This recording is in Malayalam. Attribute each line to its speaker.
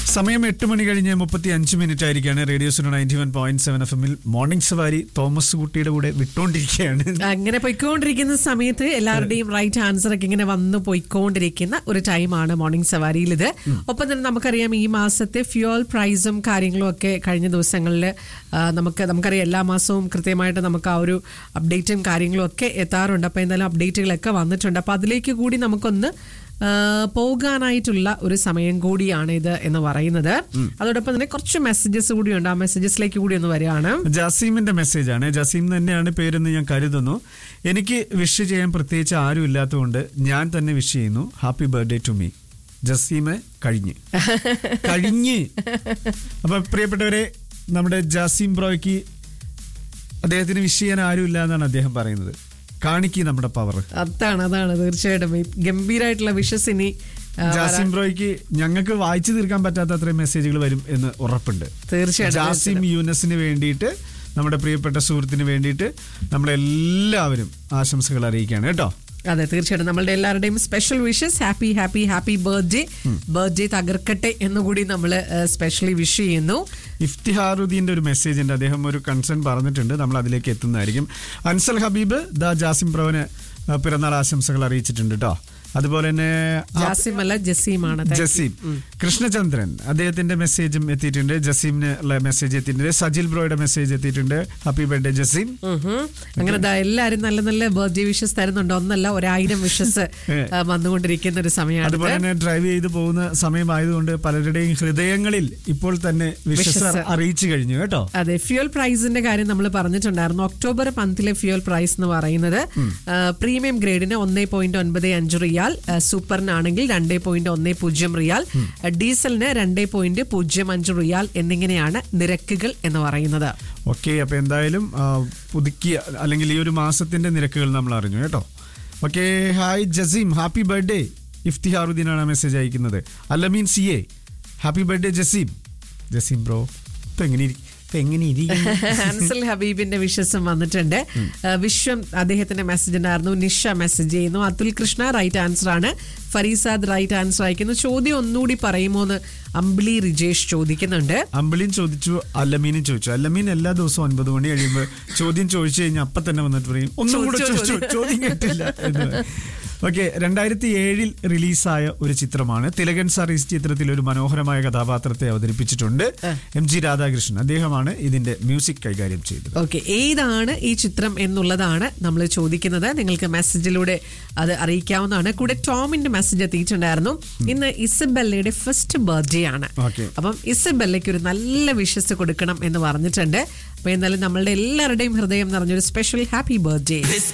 Speaker 1: സമയം എട്ട് മണി കഴിഞ്ഞ് മുപ്പത്തി അഞ്ച് മിനിറ്റ് ആയിരിക്കാണ് radio Suno ninety one point seven F എമ്മിൽ മോർണിംഗ് സവാരി തോമസ് കുട്ടിയുടെ കൂടെ വിട്ടോണ്ടിരിക്കുകയാണ്
Speaker 2: അങ്ങനെ പൊയ്ക്കൊണ്ടിരിക്കുന്ന സമയത്ത് എല്ലാവരുടെയും റൈറ്റ് ആൻസർ ഒക്കെ ഇങ്ങനെ വന്നു പോയിക്കൊണ്ടിരിക്കുന്ന ഒരു ടൈമാണ് മോർണിംഗ് സവാരിയിൽ ഇത് ഒപ്പം തന്നെ നമുക്കറിയാം ഈ മാസത്തെ ഫ്യൂൽ പ്രൈസും കാര്യങ്ങളും ഒക്കെ കഴിഞ്ഞ ദിവസങ്ങളിൽ നമുക്ക് നമുക്കറിയാം എല്ലാ മാസവും കൃത്യമായിട്ട് നമുക്ക് ആ ഒരു അപ്ഡേറ്റും കാര്യങ്ങളും ഒക്കെ എത്താറുണ്ട് അപ്പോൾ എന്തായാലും അപ്ഡേറ്റുകളൊക്കെ വന്നിട്ടുണ്ട് അപ്പോൾ അതിലേക്ക് കൂടി നമുക്കൊന്ന് ആ, പോകാനായിട്ടുള്ള ഒരു സമയം കൂടിയാണ് ഇത് എന്ന് പറയുന്നത് അതോടൊപ്പം തന്നെ കുറച്ച് മെസ്സേജസ് കൂടിയുണ്ട് ആ മെസ്സേജസിലേക്ക് കൂടി ഒന്ന് വരികയാണ്
Speaker 1: ജസീമിന്റെ മെസ്സേജ് ആണ് ജസീം തന്നെയാണ് പേരെന്ന് ഞാൻ കരുതുന്നു എനിക്ക് വിഷ് ചെയ്യാൻ പ്രത്യേകിച്ച് ആരും ഇല്ലാത്തതുകൊണ്ട് ഞാൻ തന്നെ വിഷ് ചെയ്യുന്നു happy birthday to me Jasim കഴിഞ്ഞ് കഴിഞ്ഞ് അപ്പൊ പ്രിയപ്പെട്ടവരെ നമ്മുടെ ജസീം ബ്രോയ്ക്ക് അദ്ദേഹത്തിന് വിഷ് ചെയ്യാൻ ആരും ഇല്ല എന്നാണ് അദ്ദേഹം പറയുന്നത് കാണിക്ക് നമ്മുടെ പവർ
Speaker 2: അതാണ് അതാണ് തീർച്ചയായിട്ടും ഈ ഗംഭീരായിട്ടുള്ള വിഷസ് ഇനി ആ,
Speaker 1: ജാസിം ബ്രോയ്ക്ക് ഞങ്ങൾക്ക് വായിച്ചു തീർക്കാൻ പറ്റാത്ത അത്രയും മെസ്സേജുകൾ വരും എന്ന് ഉറപ്പുണ്ട്
Speaker 2: തീർച്ചയായിട്ടും
Speaker 1: ജാസിം യൂനസിന് വേണ്ടിയിട്ട് നമ്മുടെ പ്രിയപ്പെട്ട സുഹൃത്തിന് വേണ്ടിയിട്ട് നമ്മളെല്ലാവരും ആശംസകൾ അറിയിക്കുകയാണ് കേട്ടോ
Speaker 2: അതെ തീർച്ചയായിട്ടും നമ്മളുടെ എല്ലാവരുടെയും special wishes happy happy happy birthday birthday തകർക്കട്ടെ എന്നുകൂടി നമ്മൾ സ്പെഷ്യലി വിഷ് ചെയ്യുന്നു
Speaker 1: ഇഫ്തിഹാറുദ്ദീന്റെ ഒരു മെസ്സേജ് ഉണ്ട് അദ്ദേഹം ഒരു കൺസേൺ പറഞ്ഞിട്ടുണ്ട് നമ്മൾ അതിലേക്ക് എത്തുന്നതായിരിക്കും അൻസൽ ഹബീബ് ദ ജാസിം ബ്രോന് ആ, പിറന്നാൾ ആശംസകൾ അറിയിച്ചിട്ടുണ്ട് കേട്ടോ അതുപോലെ തന്നെ ആ-
Speaker 2: ജാസിം അല്ല ജസീമാണ് Thank you.
Speaker 1: ജസീം കൃഷ്ണചന്ദ്രൻ അദ്ദേഹത്തിന്റെ മെസ്സേജും എത്തിയിട്ടുണ്ട് ജസീമിന് ഉള്ള മെസ്സേജ് എത്തിയിട്ടുണ്ട് സജിൽ ബ്രോയുടെ മെസ്സേജ് എത്തിയിട്ടുണ്ട് ഹാപ്പി ബർത്ത്ഡേ ജസീം
Speaker 2: ഉം ഹും. അങ്ങനെ ദാ എല്ലാരും നല്ല നല്ല ബർത്ത്ഡേ വിഷസ് തരുന്നുണ്ട് ഒന്നല്ല ഒരായിരം വിഷസ് വന്നുകൊണ്ടിരിക്കുന്ന ഒരു സമയമാണ്
Speaker 1: അതുപോലെ തന്നെ ഡ്രൈവ് ചെയ്ത് പോകുന്ന സമയമായതുകൊണ്ട് പലരുടെയും ഹൃദയങ്ങളിൽ ഇപ്പോൾ തന്നെ വിശ്വസ
Speaker 2: വിശ്വസ.
Speaker 1: അറിയിച്ചു കഴിഞ്ഞു കേട്ടോ
Speaker 2: അതെ ഫ്യൂൽ പ്രൈസിന്റെ കാര്യം നമ്മൾ പറഞ്ഞിട്ടുണ്ടായിരുന്നു ഒക്ടോബർ പന്തിലെ ഫ്യൂൽ പ്രൈസ് എന്ന് പറയുന്നത് ആ, പ്രീമിയം ഗ്രേഡിന് ഒന്നേ പോയിന്റ് ഒൻപത് അഞ്ച് റിയാൽ ആ, സൂപ്പറിനാണെങ്കിൽ രണ്ടേ പോയിന്റ് ഒന്നേ പൂജ്യം റിയാൽ ആ, ഡീസലിന് രണ്ടേ പോയിന്റ് പൂജ്യം അഞ്ച് റിയാൽ എന്നിങ്ങനെയാണ് നിരക്കുകൾ എന്ന് പറയുന്നത്
Speaker 1: ഓക്കെ അപ്പൊ എന്തായാലും ആ, പുതുക്കിയ അല്ലെങ്കിൽ ഈ ഒരു മാസത്തിന്റെ നിരക്കുകൾ നമ്മൾ അറിഞ്ഞു കേട്ടോ okay hi Jasim happy birthday ഇഫ്തിഹാറുദ്ദീനാണ് മെസ്സേജ് അയക്കുന്നത് Allameen C A happy birthday Jasim Jasim bro ഇപ്പൊ എങ്ങനെ ഇരി- ഇപ്പൊ എങ്ങനെ ഇരിക്കുന്നു
Speaker 2: അൻസൽ ഹബീബിന്റെ വിശ്വസം വന്നിട്ടുണ്ട് ആ, വിശ്വം അദ്ദേഹത്തിന്റെ മെസ്സേജ് ഉണ്ടായിരുന്നു നിഷ മെസ്സേജ് ചെയ്യുന്നു അതുൽ കൃഷ്ണ റൈറ്റ് ആൻസർ ആണ് ഫരീസാദ് റൈറ്റ് ആൻസർ അയക്കുന്നു ചോദ്യം ഒന്നുകൂടി പറയുമോ എന്ന് അമ്പിളി റിജേഷ് ചോദിക്കുന്നുണ്ട്
Speaker 1: അമ്പിളിയും ചോദിച്ചു അല്ലമീനും ചോദിച്ചു അല്ലമീൻ എല്ലാ ദിവസവും ഒൻപത് മണി കഴിയുമ്പോൾ ചോദ്യം ചോദിച്ചു കഴിഞ്ഞാൽ അപ്പൊ തന്നെ വന്നിട്ട് പറയും ഒന്നും കൂടെ
Speaker 2: ചോദിച്ചോ,
Speaker 1: ചോദിച്ചു ചോദ്യം കേട്ടില്ല ഓക്കെ രണ്ടായിരത്തി ഏഴിൽ റിലീസായ ഒരു ചിത്രമാണ് തിലകൻ സാർ ഈ ചിത്രത്തിൽ ഒരു മനോഹരമായ കഥാപാത്രത്തെ അവതരിപ്പിച്ചിട്ടുണ്ട് എം ജി രാധാകൃഷ്ണൻ അദ്ദേഹമാണ് ഇതിന്റെ മ്യൂസിക് കൈകാര്യം ചെയ്തത്
Speaker 2: ഓക്കെ ഏതാണ് ഈ ചിത്രം എന്നുള്ളതാണ് നമ്മൾ ചോദിക്കുന്നത് നിങ്ങൾക്ക് മെസ്സേജിലൂടെ അത് അറിയിക്കാവുന്നതാണ് കൂടെ ടോമിന്റെ മെസ്സേജ് എത്തിയിട്ടുണ്ടായിരുന്നു ഇന്ന് ഇസബെല്ലയുടെ ഫസ്റ്റ് ബർത്ത്ഡേ ആണ്
Speaker 1: Okay.
Speaker 2: അപ്പം ഇസബെല്ലയ്ക്ക് ഒരു നല്ല വിശ്വസ് കൊടുക്കണം എന്ന് പറഞ്ഞിട്ടുണ്ട് അപ്പൊ എന്നാലും നമ്മളുടെ എല്ലാവരുടെയും ഹൃദയം നിറഞ്ഞൊരു സ്പെഷ്യൽ ഹാപ്പി ബർത്ത്ഡേ